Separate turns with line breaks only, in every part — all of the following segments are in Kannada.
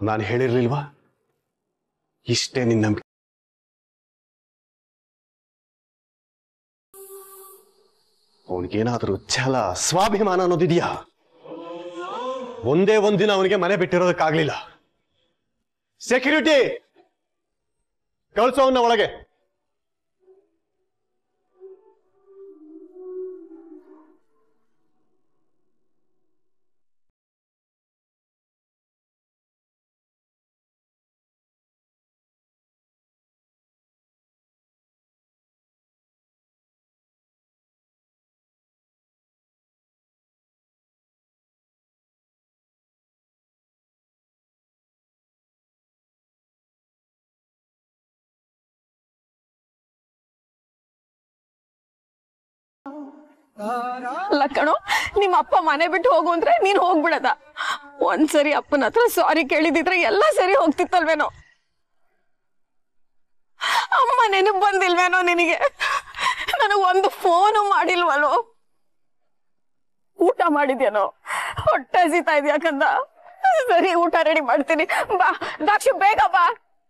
ನಾನು ಹೇಳಿರ್ಲಿಲ್ವಾ ಇಷ್ಟೇ ನಿನ್ನ ನಂಬಿಕೆ ಅವನಿಗೇನಾದರೂ ಛಲ ಸ್ವಾಭಿಮಾನ ಅನ್ನೋದಿದೆಯಾ ಒಂದೇ ಒಂದಿನ ಅವನಿಗೆ ಮನೆ ಬಿಟ್ಟಿರೋದಕ್ಕಾಗ್ಲಿಲ್ಲ ಸೆಕ್ಯೂರಿಟಿ ಕಳ್ಸೋವನ್ನ ಒಳಗೆ
ಅಲ್ಲ ಕಣೋ ನಿಮ್ಮ ಅಪ್ಪ ಮನೆ ಬಿಟ್ಟು ಹೋಗು ಅಂದ್ರೆ ನೀನ್ ಹೋಗ್ಬಿಡದ ಒಂದ್ಸರಿ ಅಪ್ಪನ ಹತ್ರ ಸಾರಿ ಕೇಳಿದಿದ್ರೆ ಎಲ್ಲ ಸರಿ ಹೋಗ್ತಿತ್ತಲ್ವೇನೋ ಅಮ್ಮ ನೆನಪು ಬಂದಿಲ್ವೇನೋ ನಿನಗೆ ನನಗ್ ಒಂದು ಫೋನು ಮಾಡಿಲ್ವಲ್ಲೋ ಊಟ ಮಾಡಿದ್ಯಾನೋ ಹೊಟ್ಟೆ ಹಸಿತಾ ಇದೆಯಾ ಕಂದ ಸರಿ ಊಟ ರೆಡಿ ಮಾಡ್ತೀನಿ ಬಾ ದಾಕ್ಷಿ ಬೇಗ ಬಾ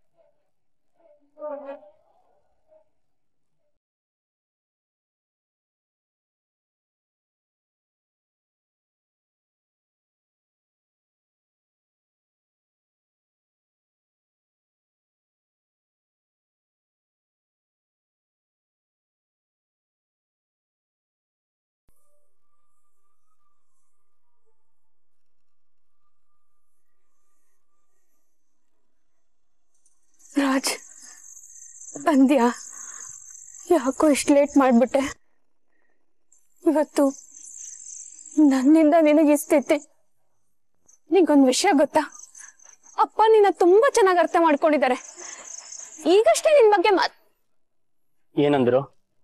ರಾಜ್ ಬಂದ್ಯಾ ಯಾಕೋ ಇಷ್ಟು ಲೇಟ್ ಮಾಡ್ಬಿಟ್ಟೆ ಇವತ್ತು ನನ್ನಿಂದ ನಿನಗೆ ಸ್ಥಿತಿ ನಿಂಗೊಂದು ವಿಷಯ ಗೊತ್ತಾ ಅಪ್ಪ ನಿನ್ನ ತುಂಬಾ ಚೆನ್ನಾಗಿ ಅರ್ಥ ಮಾಡ್ಕೊಂಡಿದ್ದಾರೆ ಈಗಷ್ಟೇ ನಿನ್ ಬಗ್ಗೆ ಮಾತ್
ಏನಂದ್ರು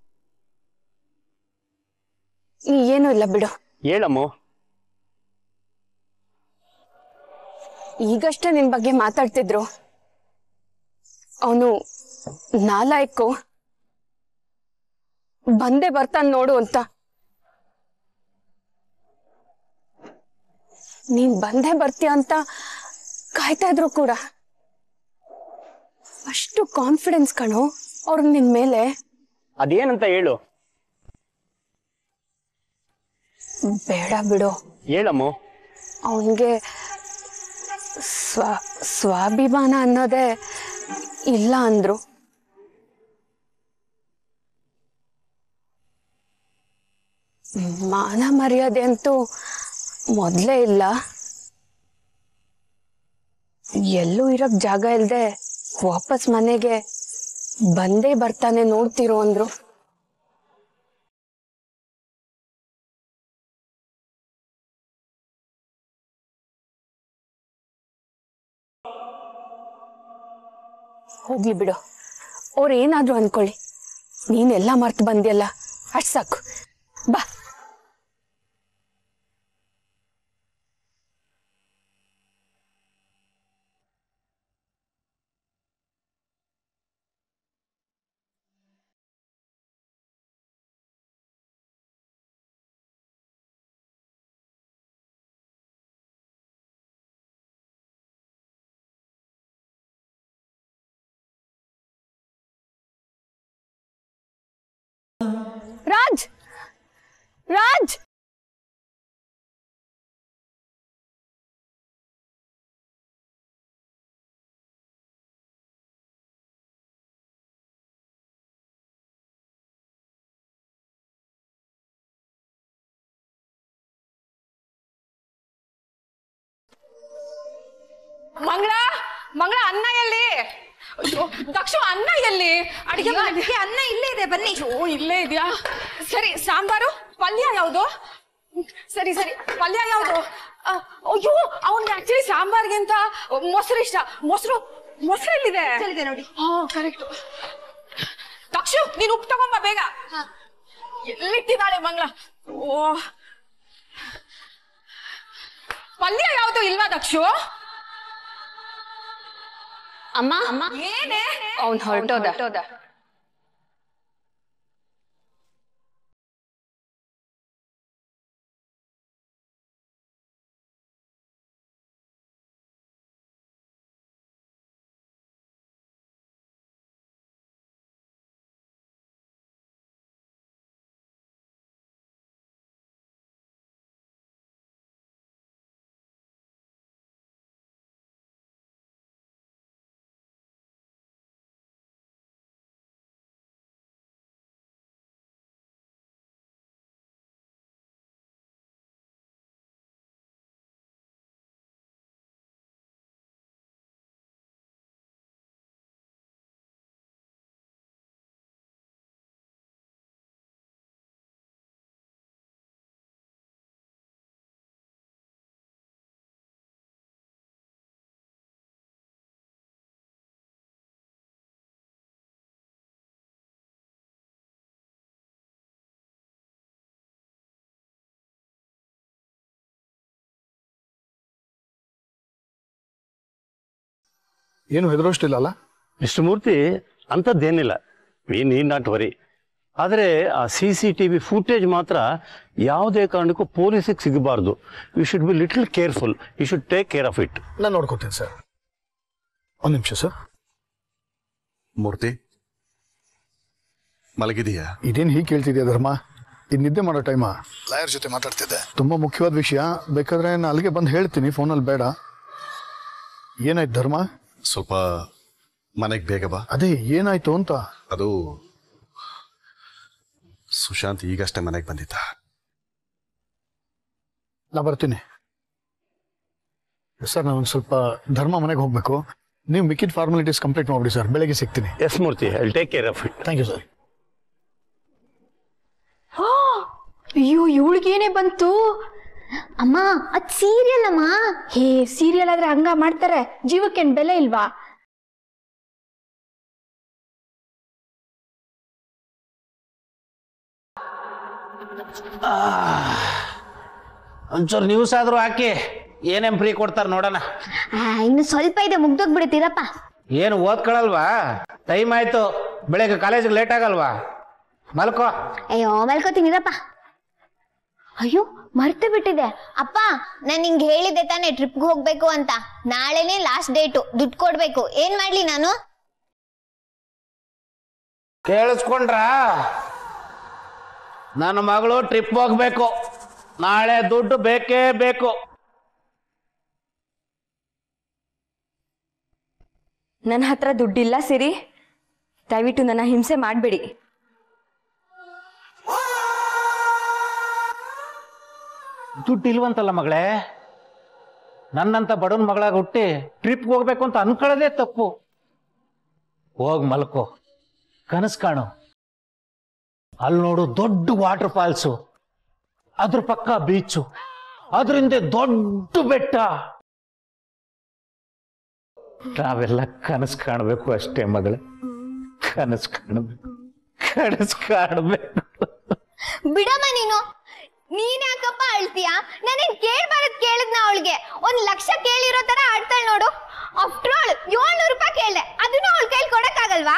ಏನೂ ಇಲ್ಲ ಬಿಡು
ಹೇಳಮ್ಮು
ಈಗಷ್ಟೇ ನಿನ್ ಬಗ್ಗೆ ಮಾತಾಡ್ತಿದ್ರು ಅವನು ನಾಲಾಯ್ಕು ಬಂದೇ ಬರ್ತಾನೆ ನೋಡು ಅಂತ ನೀನ್ ಬಂದೇ ಬರ್ತೀಯ ಅಂತ ಕಾಯ್ತಾ ಇದ್ರು ಕೂಡ ಅಷ್ಟು ಕಾನ್ಫಿಡೆನ್ಸ್ ಕಣೋ ಅವ್ರ ನಿನ್ ಮೇಲೆ
ಅದೇನಂತ ಹೇಳು
ಬೇಡ ಬಿಡು
ಹೇಳಮ್ಮು
ಅವನಿಗೆ ಸ್ವ ಸ್ವಾಭಿಮಾನ ಅನ್ನೋದೇ ಇಲ್ಲ ಅಂದ್ರು ಮಾನ ಮರ್ಯಾದೆ ಅಂತೂ ಮೊದಲೇ ಇಲ್ಲ ಎಲ್ಲೂ ಇರಕ್ ಜಾಗ ಇಲ್ದೆ ವಾಪಸ್ ಮನೆಗೆ ಬಂದೇ ಬರ್ತಾನೆ ನೋಡ್ತಿರೋ ಅಂದ್ರು ಹೋಗ್ಲಿ ಬಿಡು ಅವ್ರು ಏನಾದ್ರು ಅನ್ಕೊಳ್ಳಿ ನೀನೆಲ್ಲ ಮರ್ತು ಬಂದ್ಯಲ್ಲ ಅಷ್ಟ್ ಸಾಕು ಬಾ ರಾಜ್ ರಾಜ್ ಮಂಗಳ ಮಂಗಳ ಅನ್ನ ಎಲ್ಲಿ ಅಯ್ಯೋ, ದಕ್ಷು ಅನ್ನ ಎಲ್ಲಿ ಅಡಿಗೆ
ಅಡಿಗೆ ಅನ್ನ ಇಲ್ಲೇ ಇದೆ ಬನ್ನಿ
ಓ ಇಲ್ಲೇ ಇದೆಯಾ ಸರಿ ಸಾಂಬಾರು ಪಲ್ಯ ಯಾವುದು ಸರಿ ಸರಿ ಪಲ್ಯ ಯಾವುದು ಆ, ಅಯ್ಯೋ ಅವ್ನಿಗೆ ಆಕ್ಚುಲಿ ಸಾಂಬಾರ್ಗಿಂತ ಮೊಸರು ಇಷ್ಟ ಮೊಸರು ಮೊಸರು ಎಲ್ಲಿದೆ
ಚೆಲ್ಲಿದೆ ನೋಡಿ
ಹಾ ಕರೆಕ್ಟ್ ದಕ್ಷು ನೀನು ಉಪ್ಪು ತಗೊಂಬ ಬೇಗ ಎಲ್ಲಿಟ್ಟಿದ್ದಾಳೆ ಮಂಗಳ ಓ ಪಲ್ಯ ಯಾವುದು ಇಲ್ವಾ ದಕ್ಷು
ಅಮ್ಮ
ಏನೇ
ಅವ್ನ್ ಹೊರಟೋದ
ಏನು ಹೆದರೋಷ್ಟಿಲ್ಲ ಅಲ್ಲ
ಮಿಸ್ಟರ್ ಮೂರ್ತಿ ಅಂಥದ್ದೇನಿಲ್ಲ ವಿ ನೀಡ್ ನಾಟ್ ವರಿ ಆದರೆ ಆ C C T V footage ಮಾತ್ರ ಯಾವುದೇ ಕಾರಣಕ್ಕೂ ಪೊಲೀಸಿಗೆ ಸಿಗಬಾರ್ದು you should be little careful you should take care of it
ನಾನು ನೋಡ್ಕೋತೀನಿ ಸರ್ ಒಂದು ನಿಮಿಷ ಸರ್
ಮೂರ್ತಿ ಮಲಗಿದೀಯಾ
ಇದೇನು ಹೀಗೆ ಕೇಳ್ತಿದ್ಯಾ ಧರ್ಮ ಇದು ನಿದ್ದೆ ಮಾಡೋ ಟೈಮಾ ಲಾಯರ್ ಜೊತೆ ಮಾತಾಡ್ತಿದ್ದೆ ತುಂಬ ಮುಖ್ಯವಾದ ವಿಷಯ ಬೇಕಾದ್ರೆ ನಾನು ಅಲ್ಲಿಗೆ ಬಂದು ಹೇಳ್ತೀನಿ ಫೋನಲ್ಲಿ ಬೇಡ ಏನಾಯ್ತು ಧರ್ಮ
ಸ್ವಲ್ಪ ಮನೆಗೆ ಬೇಗ ಬಾ
ಅದೇ ಏನಾಯ್ತು ಅಂತ
ಅದು ಸುಶಾಂತ್ ಈಗಷ್ಟೇ ಮನೆಗೆ ಬಂದಿದ್ದ
ನಾ ಬರ್ತೀನಿ ಸರ್ ನಾನು ಒಂದು ಸ್ವಲ್ಪ ಧರ್ಮ ಮನೆಗೆ ಹೋಗಬೇಕು ನೀವು ಮಿಕ್ಕಿದ ಫಾರ್ಮಾಲಿಟೀಸ್ ಕಂಪ್ಲೀಟ್ ಮಾಡ್ಬಿಡಿ ಸರ್ ಬೆಳಗ್ಗೆ ಸಿಗ್ತೀನಿ
yes Murthy I take care of it
thank you sir
ಅಯ್ಯೋ ಇವಳಿಗೇನೆ ಬಂತು
ಅಮ್ಮ ಅದ್ ಸೀರಿಯಲ್ ಅಮ್ಮ
ಹೇ ಸೀರಿಯಲ್ ಆದ್ರೆ ಹಂಗ ಮಾಡ್ತಾರೆ ಜೀವಕ್ಕೇನ್ ಬೆಲೆ ಇಲ್ವಾ
ಒಂಚೂರು ನ್ಯೂಸ್ ಆದ್ರೂ ಹಾಕಿ ಏನೇನ್ ಫ್ರೀ ಕೊಡ್ತಾರ ನೋಡೋಣ
ಆ, ಇನ್ನು ಸ್ವಲ್ಪ ಇದೆ ಮುಗ್ದೋಗ್ಬಿಡುತ್ತೀರಪ್ಪ
ಏನು ಓದ್ಕೊಳಲ್ವಾ ಟೈಮ್ ಆಯ್ತು ಬೆಳಗ್ಗೆ ಕಾಲೇಜಿಗೆ ಲೇಟ್ ಆಗಲ್ವಾ ಮಲ್ಕೋ
ಅಯ್ಯೋ ಮಲ್ಕೋತೀನಿರಪ್ಪ ಅಯ್ಯೋ ಮರ್ತು ಬಿಟ್ಟಿದೆ ಅಪ್ಪ ನಾನು ನಿಂಗೆ ಹೇಳಿದ್ದೆ ತಾನೇ ಟ್ರಿಪ್ಗೆ ಹೋಗ್ಬೇಕು ಅಂತ ನಾಳೆನೇ ಲಾಸ್ಟ್ ಡೇಟು ದುಡ್ಡು ಕೊಡ್ಬೇಕು ಏನ್ ಮಾಡ್ಲಿ ನಾನು
ಕೇಳಿಸ್ಕೊಂಡ್ರ ನನ್ನ ಮಗಳು ಟ್ರಿಪ್ ಹೋಗ್ಬೇಕು ನಾಳೆ ದುಡ್ಡು ಬೇಕೇ ಬೇಕು
ನನ್ನ ಹತ್ರ ದುಡ್ಡಿಲ್ಲ ಸಿರಿ ದಯವಿಟ್ಟು ನನ್ನ ಹಿಂಸೆ ಮಾಡಬೇಡಿ
ದುಡ್ಡು ಇಲ್ವಂತಲ್ಲ ಮಗಳೇ ನನ್ನಂತ ಬಡವನ ಮಗಳಾಗ ಹುಟ್ಟಿ ಟ್ರಿಪ್ಗೆ ಹೋಗ್ಬೇಕು ಅಂತ ಅನ್ಕೊಳ್ಳೋದೇ ತಪ್ಪು ಹೋಗ್ ಮಲ್ಕೋ ಕನಸು ಕಾಣು ಅಲ್ಲಿ ನೋಡು ದೊಡ್ಡ ವಾಟರ್ ಫಾಲ್ಸು ಅದ್ರ ಪಕ್ಕ ಬೀಚು ಅದ್ರಿಂದ ದೊಡ್ಡ ಬೆಟ್ಟ ನಾವೆಲ್ಲ ಕನಸು ಕಾಣಬೇಕು ಅಷ್ಟೇ ಮಗಳೇ ಕನಸು ಕಾಣಬೇಕು ಕನಸು ಕಾಣಬೇಕು
ಬಿಡಮ್ಮ ನೀನು ನೀನ್ ಯಾಕಪ್ಪ ಅಳ್ತೀಯಾ ನಾನೇನ್ ಕೇಳ್ಬಾರದ್ ಕೇಳಿದ್ನ ಅವಳಿಗೆ ಒಂದ್ ಲಕ್ಷ ಕೇಳಿರೋ ತರ ಆಡ್ತಾಳೆ ನೋಡು ಆಫ್ಟರ್ ಆಲ್ ಏಳ್ನೂರು ರೂಪಾಯಿ ಕೇಳ್ದೆ ಅದನ್ನ ಅವಳ ಕೈಲಿ ಕೊಡಕ್ಕಾಗಲ್ವಾ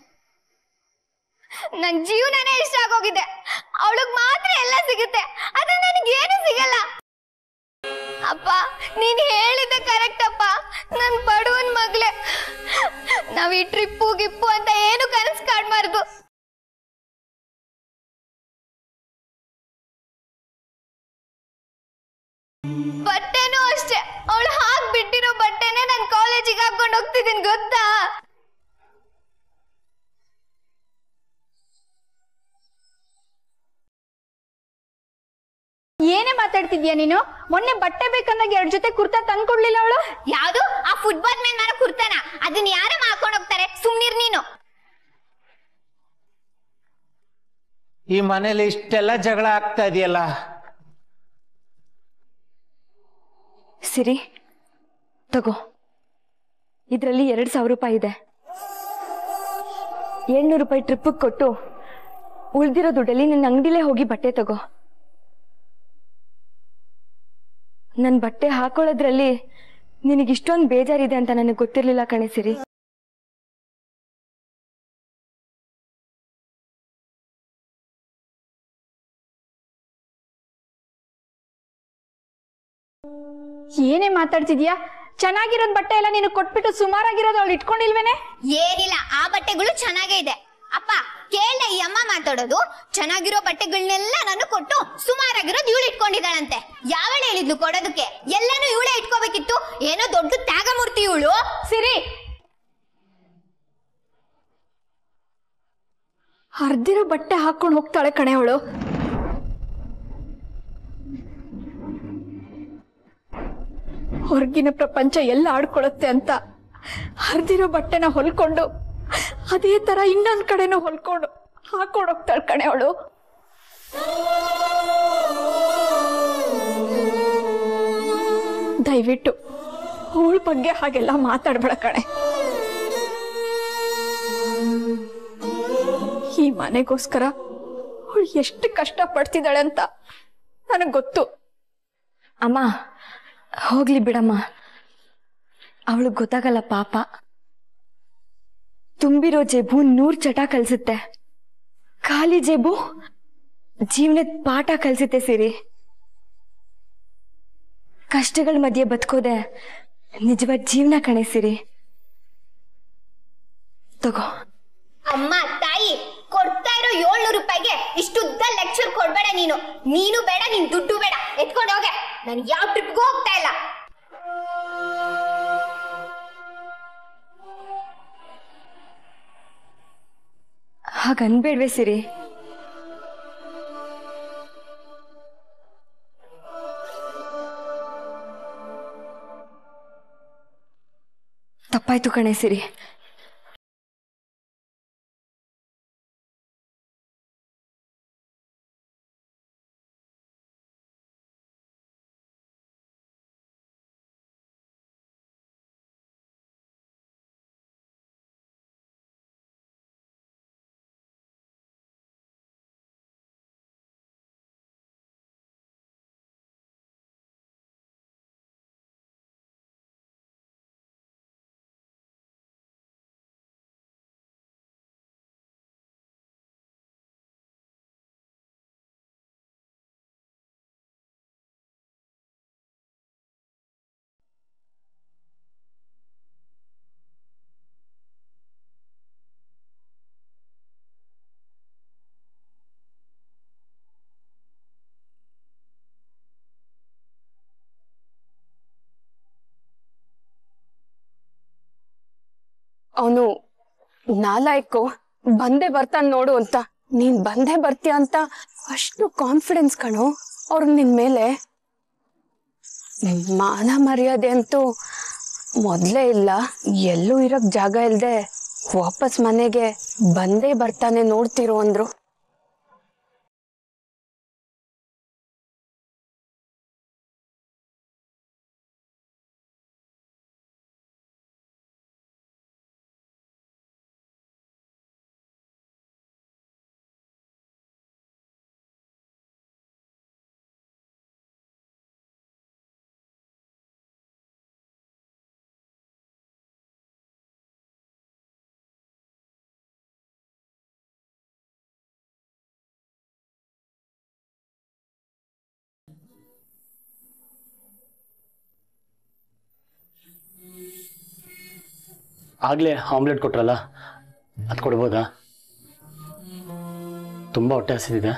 ನನ್ ಜೀವನನೇ ಇಷ್ಟ ಆಗೋಗಿದೆ ಅವಳಿಗೆ ಮಾತ್ರ ಎಲ್ಲ ಸಿಗುತ್ತೆ ಆದ್ರೆ ನನಗೇನು ಸಿಗಲ್ಲ ಅಪ್ಪ ನೀನ್ ಹೇಳಿದ ಕರೆಕ್ಟ್ ಅಪ್ಪ ನನ್ ಬಡವನ್ ಮಗ್ಳೆ ನಾವ್ ಈ ಟ್ರಿಪ್ಪು ಗಿಪ್ಪು ಅಂತ ಏನು ಕನಸು ಕಾಡ್ಬಾರ್ದು ಬಟ್ಟೆನೂ ಅಷ್ಟೇ ಅವಳು ಹಾಕ್ ಬಿಟ್ಟಿರೋ ಬಟ್ಟೆನೆ ನನ್ ಕಾಲೇಜಿಗೆ ಹಾಕೊಂಡು ಹೋಗ್ತಿದ್ದೀನಿ ಗೊತ್ತಾ
ಏನೇ ಮಾತಾಡ್ತಿದ್ಯಾ ನೀನು ಮೊನ್ನೆ ಬಟ್ಟೆ ಬೇಕಂದಾಗ ಎರಡ್ ಜೊತೆ ಕುರ್ತಾ ತಂದ್ಕೊಡ್ಲಿಲ್ಲ ಅವಳು
ಯಾವ್ದು ಆ ಫುಟ್ಬಾಲ್ ಮೇಲೆ ಮಾರೋ ಕುರ್ತಾನ ಅದನ್ನ ಯಾರ ಹಾಕೊಂಡು ಹೋಗ್ತಾರೆ ಸುಮ್ನಿರ್ ನೀನು
ಈ ಮನೇಲಿ ಇಷ್ಟೆಲ್ಲ ಜಗಳ ಆಗ್ತಾ ಇದೆಯಲ್ಲ
ಸಿರಿ ತಗೋ ಇದರಲ್ಲಿ ಎರಡು ಸಾವಿರ ರೂಪಾಯಿ ಇದೆ ಏಳ್ನೂರು ರೂಪಾಯಿ ಟ್ರಿಪ್ಪಿಗೆ ಕೊಟ್ಟು ಉಳ್ದಿರೋ ದುಡ್ಡಲ್ಲಿ ನಿನ್ನ ಅಂಗಡಿಲೇ ಹೋಗಿ ಬಟ್ಟೆ ತಗೋ ನನ್ನ ಬಟ್ಟೆ ಹಾಕೊಳ್ಳೋದ್ರಲ್ಲಿ ನಿನಗೆ ಇಷ್ಟೊಂದು ಬೇಜಾರಿದೆ ಅಂತ ನನಗೆ ಗೊತ್ತಿರ್ಲಿಲ್ಲ ಕಣೆ ಸಿರಿ
ಏನೇ ಮಾತಾಡ್ತಿದ್ಯಾ ಚೆನ್ನಾಗಿರೋದ್ ಬಟ್ಟೆ ಎಲ್ಲ ನೀನು ಕೊಟ್ಬಿಟ್ಟು ಸುಮಾರಾಗಿರೋದು ಅವಳು ಇಟ್ಕೊಂಡಿಲ್ವೇನೆ
ಏನಿಲ್ಲ ಆ ಬಟ್ಟೆಗಳು ಚೆನ್ನಾಗೇ ಇದೆ ಅಪ್ಪ ಕೇಳ್ದೆ ಈ ಅಮ್ಮ ಮಾತಾಡೋದು ಚೆನ್ನಾಗಿರೋ ಬಟ್ಟೆಗಳನ್ನೆಲ್ಲ ನಾನು ಕೊಟ್ಟು ಸುಮಾರಾಗಿರೋದು ಇವಳು ಇಟ್ಕೊಂಡಿದ್ದಾಳಂತೆ ಯಾವಳು ಹೇಳಿದ್ಲು ಕೊಡೋದಕ್ಕೆ ಎಲ್ಲಾನು ಇವಳೇ ಇಟ್ಕೋಬೇಕಿತ್ತು ಏನೋ ದೊಡ್ಡ ತ್ಯಾಗಮೂರ್ತಿ ಇವಳು
ಸಿರಿ ಹರ್ದಿರೋ ಬಟ್ಟೆ ಹಾಕೊಂಡು ಹೋಗ್ತಾಳೆ ಕಣೆ ಅವಳು ಹೊರಗಿನ ಪ್ರಪಂಚ ಎಲ್ಲ ಆಡ್ಕೊಳತ್ತೆ ಅಂತ ಹರಿದಿರೋ ಬಟ್ಟೆನ ಹೊಲ್ಕೊಂಡು ಅದೇ ತರ ಇನ್ನೊಂದ್ ಕಡೆನೂ ಹೊಲ್ಕೊಂಡು ಹಾಕೊಂಡು ಹೋಗ್ತಾಳೆ ಕಣೆ ಅವಳು ದಯವಿಟ್ಟು ಅವಳ ಬಗ್ಗೆ ಹಾಗೆಲ್ಲ ಮಾತಾಡ್ಬೇಡ ಕಣೆ ಈ ಮನೆಗೋಸ್ಕರ ಅವಳು ಎಷ್ಟು ಕಷ್ಟ ಪಡ್ತಿದ್ದಾಳೆ ಅಂತ ನನಗೆ ಗೊತ್ತು
ಅಮ್ಮ ಹೋಗ್ಲಿ ಬಿಡಮ್ಮ ಅವಳಿಗೆ ಗೊತ್ತಾಗಲ್ಲ ಪಾಪ ತುಂಬಿರೋ ಜೇಬು ನೂರ್ ಚಟ ಕಲ್ಸುತ್ತೆ ಖಾಲಿ ಜೇಬು ಜೀವನದ ಪಾಠ ಕಲ್ಸುತ್ತೆ ಸಿರಿ ಕಷ್ಟಗಳ ಮಧ್ಯೆ ಬದುಕೋದೆ ನಿಜವಾದ ಜೀವನ ಕಣೆ ಸಿರಿ ತಗೋ
ಅಮ್ಮ ತಾಯಿ ಕೊಡ್ತಾ ಇರೋ ಏಳ್ನೂರು ರೂಪಾಯಿಗೆ ಇಷ್ಟುದ್ದ ಲೆಕ್ಚರ್ ಕೊಡ್ಬೇಡ ನೀನು ನೀನು ಬೇಡ ನಿನ್ ದುಡ್ಡು ಬೇಡ ಎತ್ಕೊಂಡು ಹೋಗೆ ನಾನು ಯಾವ ಟ್ರಿಪ್ಗೂ ಹೋಗ್ತಾ ಇಲ್ಲ
ಹಾಗನ್ಬೇಡ್ವೆ ಸಿರಿ ತಪ್ಪಾಯ್ತು ಕಣೆ ಸಿರಿ
ಅವನು ನಾಲಾಯ್ಕು ಬಂದೇ ಬರ್ತಾನೆ ನೋಡು ಅಂತ ನೀನ್ ಬಂದೇ ಬರ್ತೀಯ ಅಂತ ಅಷ್ಟು ಕಾನ್ಫಿಡೆನ್ಸ್ ಕಣು ಅವ್ರ ನಿನ್ ಮೇಲೆ ಮಾನ ಮರ್ಯಾದೆ ಅಂತೂ ಮೊದ್ಲೇ ಇಲ್ಲ ಎಲ್ಲೂ ಇರಕ್ ಜಾಗ ಇಲ್ದೆ ವಾಪಸ್ ಮನೆಗೆ ಬಂದೇ ಬರ್ತಾನೆ ನೋಡ್ತಿರೋ ಅಂದ್ರು
ಆಗ್ಲೇ ಆಮ್ಲೆಟ್ ಕೊಟ್ರಲ್ಲ ಅದು ಕೊಡ್ಬೋದಾ ತುಂಬ ಹೊಟ್ಟೆ ಹಸಿದಿದೆ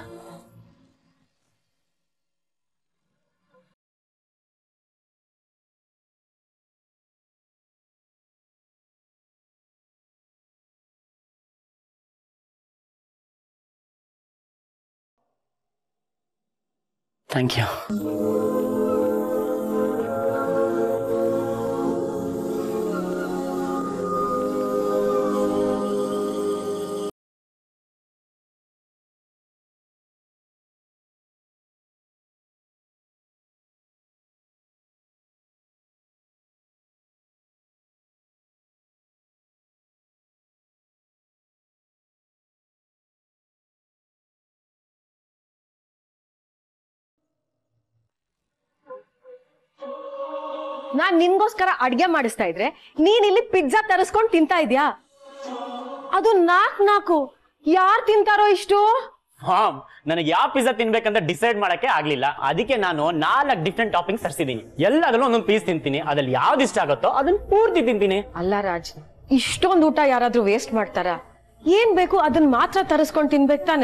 ಥ್ಯಾಂಕ್ ಯು
ನಾನ್ ನಿನ್ಗೋಸ್ಕರ ಅಡ್ಗೆ ಮಾಡಿಸ್ತಾ ಇದ್ರೆ ನೀನ್ ಇಲ್ಲಿ ಪಿಜ್ಜಾ ತರಿಸ್ಕೊಂಡ್ ತಿಂತಾ ಇದ್ಯಾ ಅದು ನಾಕ್ ನಾಕು ಯಾರ್ ತಿಂತಾರೋ ಇಷ್ಟು
ಹಾ ನನಗೆ ಯಾವ ಪಿಜ್ಜಾ ತಿನ್ಬೇಕಂತ ಡಿಸೈಡ್ ಮಾಡಕ್ಕೆ ಆಗ್ಲಿಲ್ಲ ಅದಕ್ಕೆ ನಾನು ನಾಲ್ಕು ಡಿಫ್ರೆಂಟ್ ಟಾಪಿಂಗ್ಸ್ ತರಿಸಿದ್ದೀನಿ ಎಲ್ಲದರಲ್ಲೂ ಒಂದೊಂದು ಪೀಸ್ ತಿಂತೀನಿ ಅದ್ರಲ್ಲಿ ಯಾವ್ದು ಇಷ್ಟ ಆಗುತ್ತೋ ಅದನ್ನ ಪೂರ್ತಿ ತಿಂತೀನಿ
ಅಲ್ಲ ರಾಜ್ ಇಷ್ಟೊಂದು ಊಟ ಯಾರಾದ್ರೂ ವೇಸ್ಟ್ ಮಾಡ್ತಾರ ಏನ್ ಬೇಕು ಅದನ್ನ ಮಾತ್ರ ತರಿಸ್ಕೊಂಡ್ ತಿನ್ಬೇಕು ತಾನೆ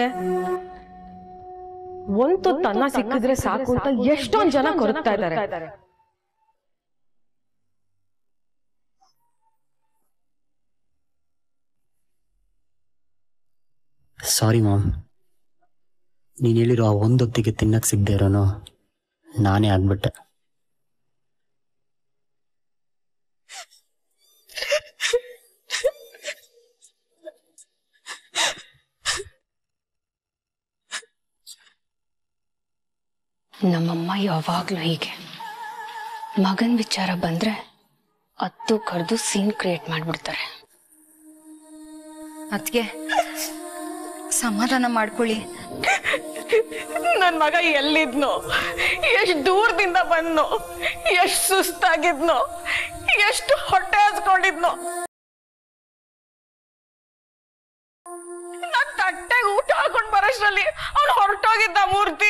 ಒಂದು ತನ್ನ ಸಿಕ್ಕಿದ್ರೆ ಸಾಕು ಅಂತ ಎಷ್ಟೊಂದ್ ಜನ ಕೊರಗ್ತಾ ಇದ್ದಾರೆ
ಸಾರಿ ಮಾಮ್ ನೀನು ಹೇಳಿರೋ ಆ ಒಂದೊತ್ತಿಗೆ ತಿನ್ನಕ್ಕೆ ಸಿಗದೆ ಇರೋನು ನಾನೇ ಆಗ್ಬಿಟ್ಟೆ
ನಮ್ಮಮ್ಮ ಯಾವಾಗ್ಲೂ ಹೀಗೆ ಮಗನ್ ವಿಚಾರ ಬಂದ್ರೆ ಅತ್ತು ಕರೆದು ಸೀನ್ ಕ್ರಿಯೇಟ್ ಮಾಡ್ಬಿಡ್ತಾರೆ
ಅದ್ಗೆ ಸಮಾಧಾನ ಮಾಡ್ಕೊಳ್ಳಿ
ನನ್ ಮಗ ಎಲ್ಲಿದ್ನೋ ಎಷ್ಟ್ ದೂರದಿಂದ ಬಂದ್ನೋ ಎಷ್ಟ್ ಸುಸ್ತಾಗಿದ್ನೋ ಎಷ್ಟು ಹೊಟ್ಟೆ ಹಸ್ಕೊಂಡಿದ್ನೋ ಅಷ್ಟರಲ್ಲಿ ಅವ್ನು ಹೊರಟೋಗಿದ್ದ ಮೂರ್ತಿ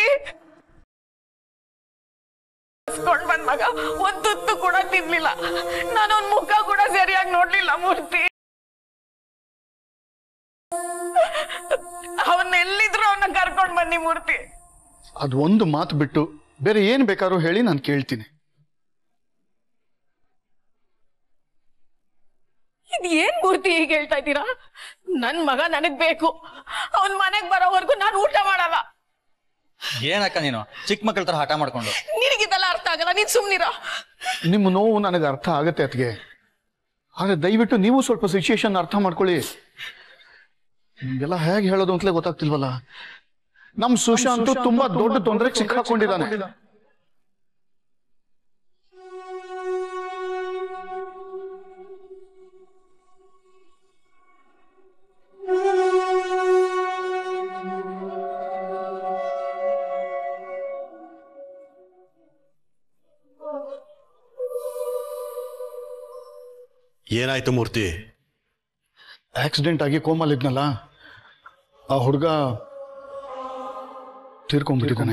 ಇಸ್ಕೊಂಡ್ ಬಂದ್ ಮಗ ಒಂದ್ ತುತ್ತು ಕೂಡ ತಿನ್ಲಿಲ್ಲ ನಾನು ಅವ್ನ್ ಮುಖ ಕೂಡ ಸರಿಯಾಗಿ ನೋಡ್ಲಿಲ್ಲ ಮೂರ್ತಿ ಅವನ್ನ ಎಲ್ಲಿದ್ರು ಅವನ್ನ ಕರ್ಕೊಂಡ್ ಬನ್ನಿ ಮೂರ್ತಿ
ಅದು ಒಂದು ಮಾತು ಬಿಟ್ಟು ಬೇರೆ ಏನು ಬೇಕಾದ್ರೂ ಹೇಳಿ ನಾನು ಕೇಳ್ತೀನಿ
ಇದ್ ಏನ್ ಮೂರ್ತಿ ಹೀಗೆ ಹೇಳ್ತಾ ಇದ್ದೀರಾ ನನ್ ಮಗ ನನಗ್ ಬೇಕು ಅವನ್ ಮನೆಗ್ ಬರೋವರೆಗೂ ನಾನು ಊಟ ಮಾಡಲ್ಲ
ಏನಕ್ಕ ನೀನು ಚಿಕ್ಕ ಮಕ್ಕಳ ತರ ಹಠ ಮಾಡ್ಕೊಂಡು
ನಿನಗಿದೆಲ್ಲ ಅರ್ಥ ಆಗಲ್ಲ ನೀನ್ ಸುಮ್ನಿರೋ
ನಿಮ್ಮ ನೋವು ನನಗೆ ಅರ್ಥ ಆಗತ್ತೆ ಅದಕ್ಕೆ ಆದರೆ ದಯವಿಟ್ಟು ನೀವು ಸ್ವಲ್ಪ ಸಿಚುಯೇಷನ್ ಅರ್ಥ ಮಾಡ್ಕೊಳ್ಳಿ ನಿಮ್ಗೆಲ್ಲ ಹೇಗೆ ಹೇಳೋದು ಅಂತಲೇ ಗೊತ್ತಾಗ್ತಿಲ್ವಲ್ಲ ನಮ್ ಸುಶಾಂತ್ ತುಂಬಾ ದೊಡ್ಡ ತೊಂದರೆಗೆ ಸಿಕ್ಕಾಕೊಂಡಿದ್ದಾನೆ
ಏನಾಯ್ತು ಮೂರ್ತಿ
ಆಕ್ಸಿಡೆಂಟ್ ಆಗಿ ಕೋಮಲ್ಲಿದ್ನಲ್ಲ ಆ ಹುಡುಗ ತೀರ್ಕೊಂಡ್ಬಿಟ್ಟಿದ್ದಾನೆ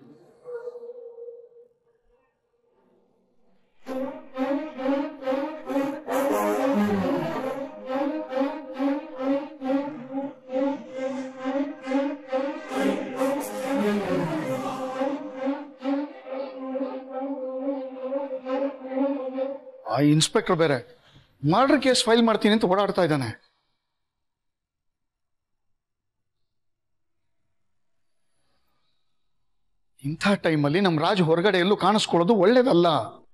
ಆ ಇನ್ಸ್ಪೆಕ್ಟರ್ ಬೇರೆ ಮರ್ಡರ್ ಕೇಸ್ ಫೈಲ್ ಮಾಡ್ತೀನಿ ಅಂತ ಓಡಾಡ್ತಾ ಇದ್ದಾನೆ ಇಂಥ ಟೈಮಲ್ಲಿ ನಮ್ಮ ರಾಜ್ ಹೊರಗಡೆ ಎಲ್ಲೂ ಕಾಣಿಸ್ಕೊಳ್ಳೋದು ಒಳ್ಳೇದಲ್ಲ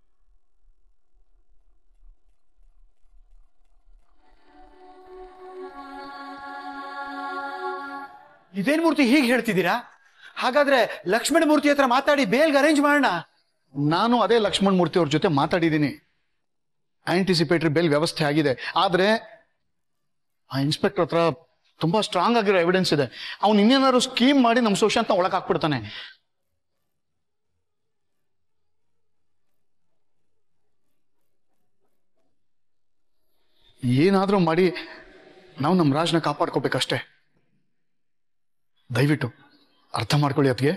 ಇದೇನ್ ಮೂರ್ತಿ ಹೀಗೆ ಹೇಳ್ತಿದ್ದೀರಾ ಹಾಗಾದ್ರೆ ಲಕ್ಷ್ಮಣ ಮೂರ್ತಿ ಹತ್ರ ಮಾತಾಡಿ ಬೇಲ್ಗೆ ಅರೇಂಜ್ ಮಾಡೋಣ
ನಾನು ಅದೇ ಲಕ್ಷ್ಮಣ್ ಮೂರ್ತಿ ಅವ್ರ ಜೊತೆ ಮಾತಾಡಿದ್ದೀನಿ ಆಂಟಿಸಿಪೇಟರಿ ಬೇಲ್ ವ್ಯವಸ್ಥೆ ಆಗಿದೆ ಆದ್ರೆ ಆ ಇನ್ಸ್ಪೆಕ್ಟರ್ ಹತ್ರ ತುಂಬಾ ಸ್ಟ್ರಾಂಗ್ ಆಗಿರೋ ಎವಿಡೆನ್ಸ್ ಇದೆ ಅವ್ನು ಇನ್ನೇನಾದ್ರು ಸ್ಕೀಮ್ ಮಾಡಿ ನಮ್ಮ ಸುಶಾಂತ್ನ ಒಳಗೆ ಹಾಕ್ಬಿಡ್ತಾನೆ ಏನಾದ್ರೂ ಮಾಡಿ ನಾವು ನಮ್ಮ ರಾಜ್ನ ಕಾಪಾಡ್ಕೋಬೇಕಷ್ಟೇ ದಯವಿಟ್ಟು ಅರ್ಥ ಮಾಡ್ಕೊಳ್ಳಿ ಅದಕ್ಕೆ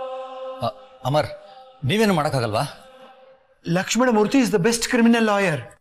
ಅಮರ್ ನೀವೇನು ಮಾಡೋಕ್ಕಾಗಲ್ವಾ
Lakshmana Murthy is the best criminal lawyer